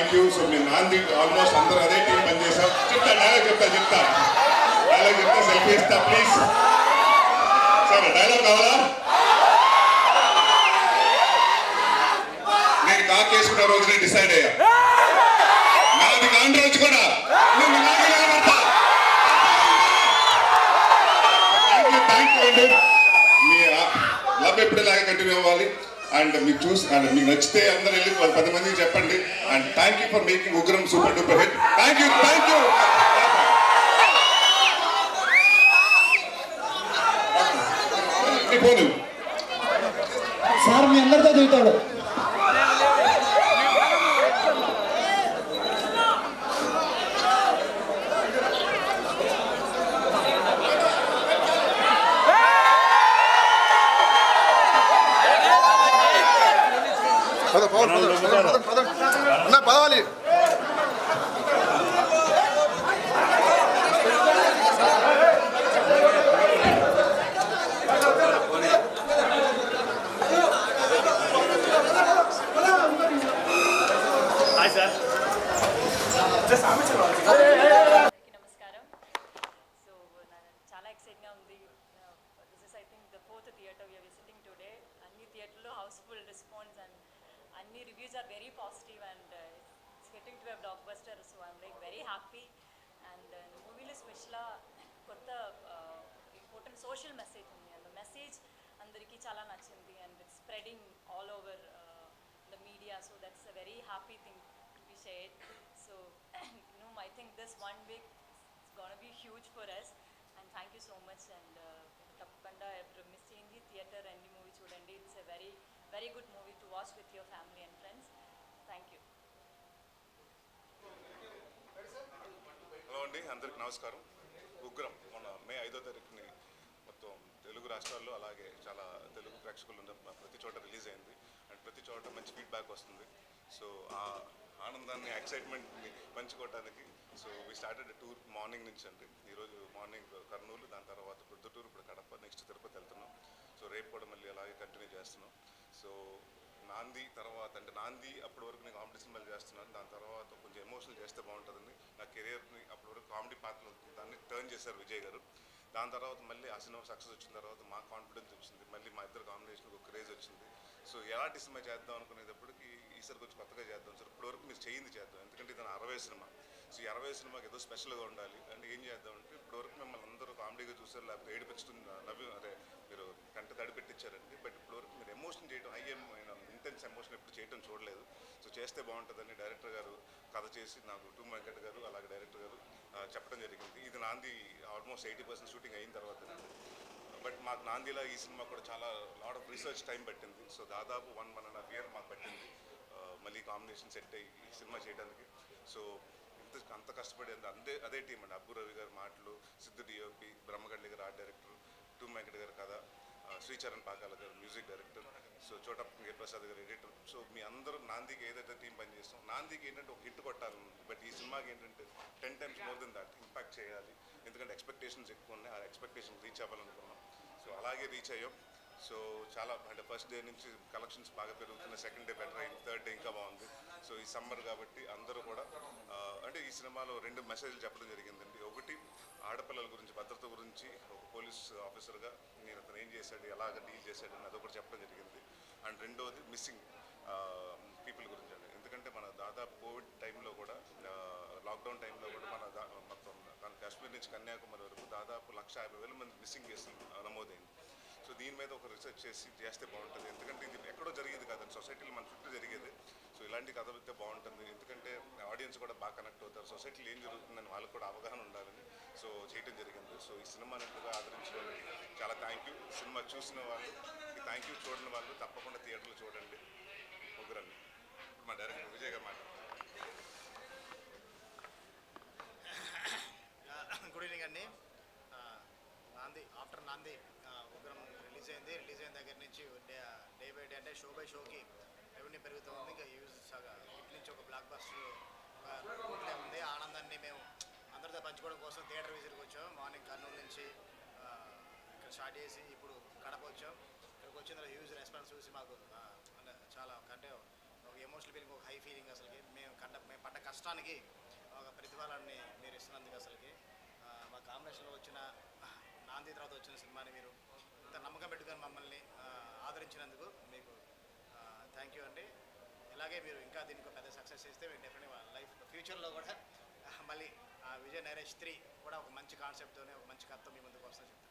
Thank you so మేము నాంది almost అందరూ అదే టీం పనిచేసాం చెప్తా డైలాగ్ చెప్తా చెప్తా డైలాగ్ చెప్తా సెల్ఫీ ఇస్తా ప్లీజ్ సరే డైలాగ్ కావాలా నేను కాక్ వేసుకున్న రోజునే డిసైడ్ అయ్యా నాది కాని రోజు కూడా నువ్వు నాకే నిలబడతా థ్యాంక్ యూ థ్యాంక్ యూ అండి మీ లవ్ ఎప్పుడు ఇలాగే కంటిన్యూ అవ్వాలి అండ్ మీకు చూసి అండ్ మీకు నచ్చితే అందరూ వెళ్ళి పది- పది మందికి చెప్పండి and thank you for making Ugram super duper hit thank you thank you పోను సార్ మీ అందరితో దిగుతాడు పద పవన్ పద పద పద పద అన్న పదవాలి అందరికీ నమస్కారం సో చాలా ఎక్సైట్గా ఉంది this is I think the fourth theatre we're visiting today అన్ని థియేటర్లో హౌస్ఫుల్ రెస్పాన్స్ అండ్ అన్ని reviews are very positive and it's getting to a blockbuster so I'm like very happy and మూవీలో స్పెషల్గా కొత్త important social message ఉంది and message అందరికీ చాలా నచ్చింది and it's spreading all over the media so that's a very happy thing to be share so you know, I think this one week is going to be huge for us. And thank you so much. And uh, తప్పకుండా ఎప్పుడు miss చేయండి theatre and movie చూడండి it's a very very good movie to watch with your family and friends thank you hello అండి అందరికి నమస్కారం ఉగ్రం మొన్న మే ఐదో తారీఖుని మొత్తం తెలుగు రాష్ట్రాల్లో అలాగే చాలా తెలుగు ప్రేక్షకులు ఉన్న ప్రతి చోట రిలీజ్ అయింది అండ్ ప్రతి చోట మంచి ఫీడ్బ్యాక్ వస్తుంది సో ఆ ఆనందాన్ని ఎక్సైట్మెంట్ని పంచుకోవడానికి so we started tour morning నుంచి అండి ఈరోజు మార్నింగ్ కర్నూలు దాని తర్వాత ప్రొద్దుటూరు ఇప్పుడు కడప నెక్స్ట్ తిరుపతి వెళ్తున్నాం సో రేపు కూడా మళ్ళీ అలాగే కంటిన్యూ చేస్తున్నాం సో నాంది తర్వాత అంటే నాంది అప్పటి వరకు నేను కామెడీ సినిమాలు చేస్తున్నాను దాని తర్వాత కొంచెం ఎమోషనల్ చేస్తే బాగుంటుందని నా కెరియర్ని అప్పటి వరకు కామెడీ పాత్రలు దాన్ని టర్న్ చేశారు విజయ్ గారు దాని తర్వాత మళ్ళీ ఆ సినిమా సక్సెస్ వచ్చిన తర్వాత మా కాన్ఫిడెన్స్ వచ్చింది మళ్ళీ మా ఇద్దరు కాంబినేషన్ ఒక క్రేజ్ వచ్చింది సో ఎలాంటి సినిమా చేద్దాం అనుకునేటప్పటికి ఈసారి కొంచెం కొత్తగా చేద్దాం సార్ ఇప్పటి వరకు మీరు చేయింది చేద్దాం ఎందుకంటే ఇది నా అరవై సినిమా సో ఈ అరవై సినిమాకి ఏదో స్పెషల్గా ఉండాలి అంటే ఏం చేద్దాం అంటే ఇప్పటి వరకు మిమ్మల్ని అందరూ కామెడీగా చూసారు లేకపోతే ఏడిపించుతుంది నవ్వి అదే మీరు కంట తడి పెట్టించారండి బట్ ఇప్పటి వరకు మీరు ఎమోషన్ చేయడం హై ఇంటెన్స్ ఎమోషన్ ఎప్పుడు చేయడం చూడలేదు సో చేస్తే బాగుంటుందని డైరెక్టర్ గారు కథ చేసి నాకు టూ వెంకట్ గారు అలాగే డైరెక్టర్ గారు ఆ, చెప్పడం జరిగింది ఇది నాంది ఆల్మోస్ట్ ఎయిటీ పర్సెంట్ షూటింగ్ అయిన తర్వాత బట్ మాకు నాందిలా ఈ సినిమా కూడా చాలా లాట్ ఆఫ్ రీసెర్చ్ టైం పట్టింది సో దాదాపు one one and half year మాకు పట్టింది ఆ, మళ్ళీ కాంబినేషన్ సెట్ అయ్యి ఈ సినిమా చేయడానికి సో ఇంత అంత కష్టపడి అంత అందే అదే టీం అండి అబ్బు రవి గారి మాటలు సిద్ధు డిఓపి బ్రహ్మగడ్డి గారు ఆర్ట్ డైరెక్టర్ టూ వెంకట్ గారు కథ ఆ, శ్రీచరణ్ పాకాల గారు మ్యూజిక్ డైరెక్టర్ సో చోట కే ప్రసాద్ గారు ఎడిటర్ సో మీ అందరూ నాందికి ఏదైతే టీం పని చేస్తాం నాందికి ఏంటంటే ఒక హిట్ కొట్టాలి బట్ ఈ సినిమాకి ఏంటంటే ten times more than that impact చేయాలి ఎందుకంటే ఎక్స్పెక్టేషన్స్ ఎక్కువ ఉన్నాయి ఆ ఎక్స్పెక్టేషన్ రీచ్ అవ్వాలనుకున్నాం సో అలాగే రీచ్ అయ్యాం సో చాలా అంటే ఫస్ట్ డే నుంచి కలెక్షన్స్ బాగా పెరుగుతున్నాయి సెకండ్ డే బెటర్ అయింది థర్డ్ డే ఇంకా బాగుంది సో ఈ సమ్మర్ కాబట్టి అందరూ కూడా ఆ, అంటే ఈ సినిమాలో రెండు మెసేజ్లు చెప్పడం జరిగిందండి ఒకటి ఆడపిల్లల గురించి భద్రత గురించి ఒక పోలీస్ ఆఫీసర్గా నేను అతను ఏం చేశాడు ఎలాగ డీల్ చేశాడు అని అదొకటి చెప్పడం జరిగింది అండ్ రెండవది మిస్సింగ్ పీపుల్ గురించి అండి ఎందుకంటే మన దాదాపు కోవిడ్ టైంలో కూడా లాక్డౌన్ టైంలో కూడా మన దా- మొత్తం మన కాశ్మీర్ నుంచి కన్యాకుమారి వరకు దాదాపు లక్ష యాభై వేల మంది మిస్సింగ్ కేసులు ఆ, నమోదైంది సో దీని మీద ఒక రీసెర్చ్ చేసి చేస్తే బాగుంటుంది ఎందుకంటే ఇది ఎక్కడో జరిగేది కాదండి సొసైటీలో మన చుట్టూ జరిగేది సో ఇలాంటి కథ అయితే బాగుంటుంది ఎందుకంటే ఆడియన్స్ కూడా బాగా కనెక్ట్ అవుతారు సొసైటీలో ఏం జరుగుతుందని వాళ్ళకి కూడా అవగాహన ఉండాలని సో చేయడం జరిగింది సో ఈ సినిమాని ఎంతగా ఆదరించిన వాళ్ళకి చాలా థ్యాంక్ యూ సినిమా చూసిన వాళ్ళు థ్యాంక్ యూ చూడని వాళ్ళు తప్పకుండా థియేటర్లో చూడండి ముగ్గురండి ఇప్పుడు మా డైరెక్టర్ విజయ్ గారు మాట్లాడారు గుడ్ ఈవినింగ్ అండి ఆ, నాంది ఆఫ్టర్ నాంది ఆ, ఉగ్రం రిలీజ్ అయింది రిలీజ్ అయిన దగ్గర నుంచి డే డే బై డే అంటే షో బై షోకి రెవెన్యూ పెరుగుతూ ఉంది ఇంకా యూజ్ సగా ఇటు నుంచి ఒక బ్లాక్ బస్టర్ ఉంది ఆ ఆనందాన్ని మేము అందరితో పంచుకోవడం కోసం థియేటర్ విజిట్కి వచ్చాం మార్నింగ్ కర్నూలు నుంచి ఆ, ఇక్కడ స్టార్ట్ చేసి ఇప్పుడు కడప వచ్చాం ఇక్కడికి వచ్చిన తర్వాత హ్యూజ్ రెస్పాన్స్ చూసి మాకు ఆ, అంటే చాలా అంటే ఒక ఎమోషనల్ ఫీలింగ్ ఒక హై ఫీలింగ్ అసలుకి మేము కంట మేము కష్టానికి ఒక ప్రతిఫలాన్ని మీరు ఇస్తున్నందుకు అసలుకి ఆ, మా కాంబినేషన్లో వచ్చిన నాంది తర్వాత వచ్చిన సినిమాని మీరు ఇంత నమ్మకం పెట్టుకొని మమ్మల్ని ఆ, ఆదరించినందుకు మీకు థ్యాంక్ యూ అండి ఇలాగే మీరు ఇంకా దీనికి ఒక పెద్ద సక్సెస్ చేస్తే మేము డెఫినెట్గా లైఫ్ ఫ్యూచర్లో కూడా ఆ, మళ్ళీ ఆ విజయ్ నరేష్ త్రీ కూడా ఒక మంచి కాన్సెప్ట్తోనే ఒక మంచి కథతో మీ ముందుకు వస్తాను చెప్తాను